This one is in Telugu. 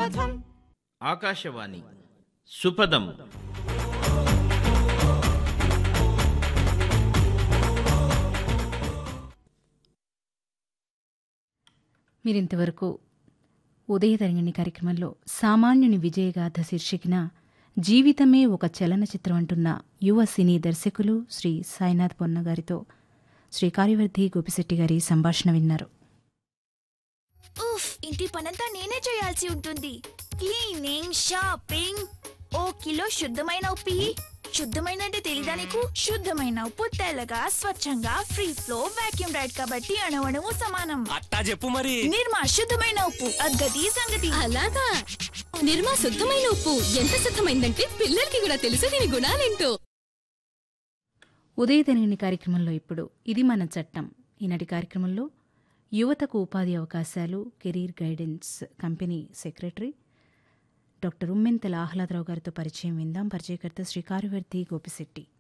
సుపథం ఆకాశవాణి సుపదం మీరింతవరకు ఉదయతరంగిణి కార్యక్రమంలో సామాన్యుని విజయగాథ శీర్షికన జీవితమే ఒక చలనచిత్రం అంటున్న యువ సినీ దర్శకులు శ్రీ సాయినాథ్ పొన్న గారితో శ్రీ కార్యవర్ధి గోపిశెట్టి గారి సంభాషణ విన్నారు ఉఫ్ ఇంటి పనంతా నేనే చేయాల్సి ఉంటుంది క్లీనింగ్ షాపింగ్ ఓ కిలో శుద్ధమైన ఉప్పి శుద్ధమైన అంటే తెలీదా నీకు శుద్ధమైన ఉప్పు తెల్లగా స్వచ్ఛంగా ఫ్రీ ఫ్లో వాక్యూమ్ రైడ్ కాబట్టి అణవణము సమానం అట్టా చెప్పు మరి నిర్మా శుద్ధమైన ఉప్పు అద్గతి సంగతి అలాగా నిర్మా శుద్ధమైన ఉప్పు ఎంత శుద్ధమైందంటే పిల్లలకి కూడా తెలుసు దీని గుణాలేంటో ఉదయతరంగిణి కార్యక్రమంలో ఇప్పుడు ఇది మన చట్టం ఈనాటి కార్యక్రమంలో యువతకు ఉపాధి అవకాశాలు career guidance company secretary doctor Ummenthala Ahladarao గారితో పరిచయం విందాం పరిచయకర్త శ్రీ కార్యవర్ధి గోపిశెట్టి